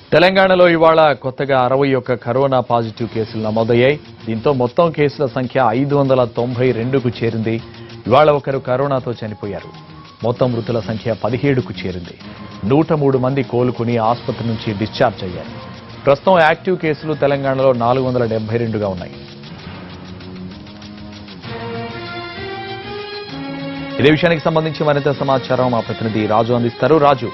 తెలంగాణలో ఇవాళ కొత్తగా అరవై ఒక్క కరోనా పాజిటివ్ కేసులు నమోదయ్యాయి దీంతో మొత్తం కేసుల సంఖ్య ఐదు వందల తొంభై రెండుకు చేరింది ఇవాళ ఒకరు కరోనాతో చనిపోయారు మొత్తం మృతుల సంఖ్య పదిహేడుకు చేరింది నూట మూడు మంది కోలుకుని ఆసుపత్రి నుంచి డిశ్చార్జ్ అయ్యారు ప్రస్తుతం యాక్టివ్ కేసులు తెలంగాణలో నాలుగు వందల డెబ్బై రెండుగా ఉన్నాయి ఇదే విషయానికి సంబంధించి మరింత సమాచారం మా ప్రతినిధి రాజు అందిస్తారు రాజు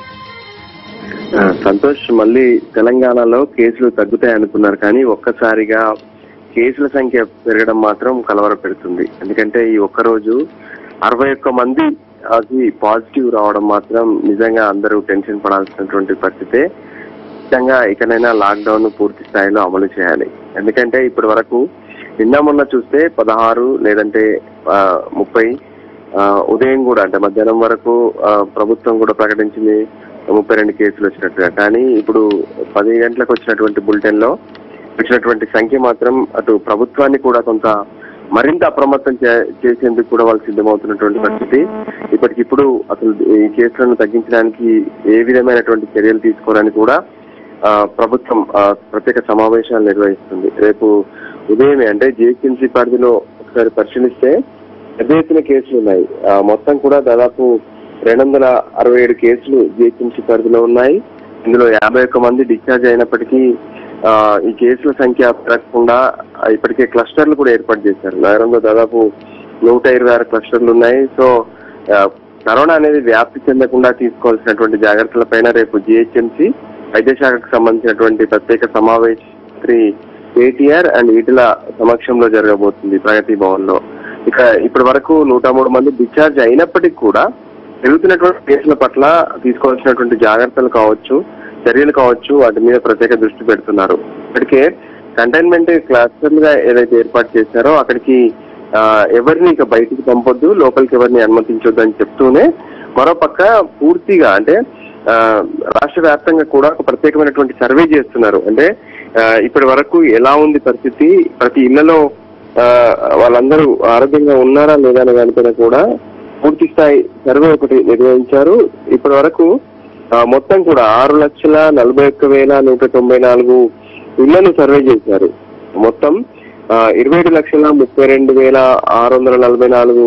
ఆ, సంతోష్ మళ్ళీ తెలంగాణలో కేసులు తగ్గుతాయి అనుకున్నారు కానీ ఒక్కసారిగా కేసుల సంఖ్య పెరగడం మాత్రం కలవర పెడుతుంది ఎందుకంటే ఈ ఒక్క రోజు అరవై ఒక్క మంది అది పాజిటివ్ రావడం మాత్రం నిజంగా అందరూ టెన్షన్ పడాల్సినటువంటి పరిస్థితే ఖచ్చితంగా ఇకనైనా లాక్డౌన్ పూర్తి స్థాయిలో అమలు చేయాలి ఎందుకంటే ఇప్పటి వరకు నిన్న మొన్న చూస్తే పదహారు లేదంటే ఆ, ముప్పై ఆ, ఉదయం కూడా అంటే మధ్యాహ్నం వరకు ఆ, ప్రభుత్వం కూడా ప్రకటించింది ముప్పై రెండు కేసులు వచ్చినట్టుగా కానీ ఇప్పుడు పది గంటలకు వచ్చినటువంటి బులెటిన్ లో వచ్చినటువంటి సంఖ్య మాత్రం అటు ప్రభుత్వాన్ని కూడా కొంత మరింత అప్రమత్తం చే- చేసేందుకు కూడా వాళ్ళు సిద్ధమవుతున్నటువంటి పరిస్థితి ఇప్పటికిప్పుడు అసలు ఈ కేసులను తగ్గించడానికి ఏ విధమైనటువంటి చర్యలు తీసుకోవాలని కూడా ఆ, ప్రభుత్వం ఆ, ప్రత్యేక సమావేశాలు నిర్వహిస్తుంది రేపు ఉదయమే అంటే జిహెచ్ఎంసీ పరిధిలో ఒకసారి పరిశీలిస్తే పెద్ద ఎత్తున కేసులు ఉన్నాయి ఆ, మొత్తం కూడా దాదాపు రెండు వందల అరవై ఏడు కేసులు జిహెచ్ఎంసీ పరిధిలో ఉన్నాయి ఇందులో యాభై ఒక్క మంది డిశ్చార్జ్ అయినప్పటికీ ఆ, ఈ కేసుల సంఖ్య పెరగకుండా ఆ, ఇప్పటికే క్లస్టర్లు కూడా ఏర్పాటు చేశారు నగరంలో దాదాపు నూట ఇరవై ఆరు క్లస్టర్లు ఉన్నాయి సో ఆ, కరోనా అనేది వ్యాప్తి చెందకుండా తీసుకోవాల్సినటువంటి జాగ్రత్తలపైన రేపు జిహెచ్ఎంసీ వైద్య శాఖకు సంబంధించినటువంటి ప్రత్యేక సమావేశం శ్రీ కేటీఆర్ అండ్ ఈటల సమక్షంలో జరగబోతుంది ప్రగతి భవన్ లో ఇక ఇప్పటి వరకు నూట మూడు మంది డిశ్చార్జ్ అయినప్పటికీ కూడా పెరుగుతున్నటువంటి కేసుల పట్ల తీసుకోవాల్సినటువంటి జాగ్రత్తలు కావచ్చు చర్యలు కావచ్చు వాటి మీద ప్రత్యేక దృష్టి పెడుతున్నారు ఇప్పటికే కంటైన్మెంట్ క్లస్టర్లుగా ఏదైతే ఏర్పాటు చేశారో అక్కడికి ఆ, ఎవరిని ఇక బయటికి పంపొద్దు లోపలికి ఎవరిని అనుమతించొద్దు అని చెప్తూనే మరోపక్క పూర్తిగా అంటే ఆ, రాష్ట్ర వ్యాప్తంగా కూడా ఒక ప్రత్యేకమైనటువంటి సర్వే చేస్తున్నారు అంటే ఆ, ఇప్పటి వరకు ఎలా ఉంది పరిస్థితి ప్రతి ఇళ్లలో ఆ, వాళ్ళందరూ ఆరోగ్యంగా ఉన్నారా లేదా అనే దానిపైన కూడా పూర్తి స్థాయి సర్వే ఒకటి నిర్వహించారు ఇప్పటి వరకు ఆ, మొత్తం కూడా ఆరు లక్షల నలభై ఒక్క వేల నూట తొంభై నాలుగు ఇళ్లను సర్వే చేశారు మొత్తం ఆ, ఇరవై ఏడు లక్షల ముప్పై రెండు వేల ఆరు వందల నలభై నాలుగు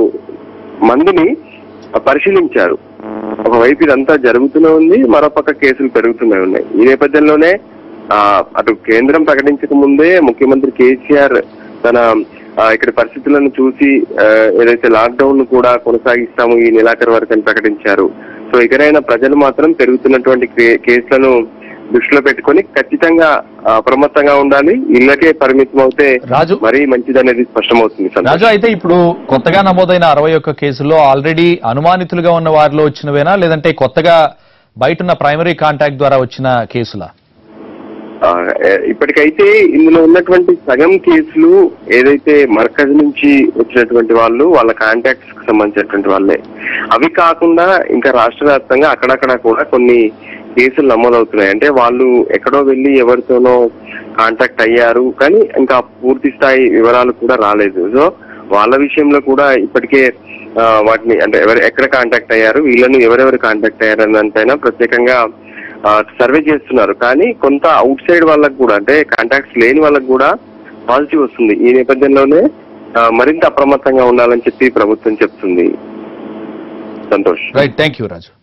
మందిని పరిశీలించారు ఒకవైపు ఇదంతా జరుగుతూనే ఉంది మరోపక్క కేసులు పెరుగుతూనే ఉన్నాయి ఈ నేపథ్యంలోనే ఆ, అటు కేంద్రం ప్రకటించక ముందే ముఖ్యమంత్రి కేసీఆర్ తన ఆ, ఇక్కడ పరిస్థితులను చూసి ఆ, ఏదైతే లాక్డౌన్ కూడా కొనసాగిస్తాము ఈ నెలాఖరు వరకు అని ప్రకటించారు సో ఇకనైనా ప్రజలు మాత్రం పెరుగుతున్నటువంటి కే- కేసులను దృష్టిలో పెట్టుకొని ఖచ్చితంగా ఆ, అప్రమత్తంగా ఉండాలి ఇళ్ళకే పరిమితం అవుతే రాజు మరీ మంచిదనేది స్పష్టమవుతుంది సంతోష్. రాజు అయితే ఇప్పుడు కొత్తగా నమోదైన అరవై ఒక్క కేసుల్లో ఆల్రెడీ అనుమానితులుగా ఉన్న వారిలో వచ్చినవేనా లేదంటే కొత్తగా బయట ఉన్న ప్రైమరీ కాంటాక్ట్ ద్వారా వచ్చిన కేసులా ఆ, ఏ- ఇప్పటికైతే ఇందులో ఉన్నటువంటి సగం కేసులు ఏదైతే మర్కజ్ నుంచి వచ్చినటువంటి వాళ్ళు వాళ్ళ కాంటాక్ట్స్ కి సంబంధించినటువంటి వాళ్ళే అవి కాకుండా ఇంకా రాష్ట్ర వ్యాప్తంగా అక్కడక్కడ కూడా కొన్ని కేసులు నమోదవుతున్నాయి అంటే వాళ్ళు ఎక్కడో వెళ్ళి ఎవరితోనో కాంటాక్ట్ అయ్యారు కానీ ఇంకా పూర్తి స్థాయి వివరాలు కూడా రాలేదు సో వాళ్ళ విషయంలో కూడా ఇప్పటికే ఆ, వాటిని అంటే ఎవరు ఎక్కడ కాంటాక్ట్ అయ్యారు వీళ్ళను ఎవరెవరు కాంటాక్ట్ అయ్యారు అనే దానిపైన ప్రత్యేకంగా ఆ, సర్వే చేస్తున్నారు కానీ కొంత అవుట్ సైడ్ వాళ్ళకు కూడా అంటే కాంటాక్ట్స్ లేని వాళ్ళకు కూడా పాజిటివ్ వస్తుంది ఈ నేపథ్యంలోనే ఆ, మరింత అప్రమత్తంగా ఉండాలని చెప్పి ప్రభుత్వం చెప్తుంది Santosh right thank you Raju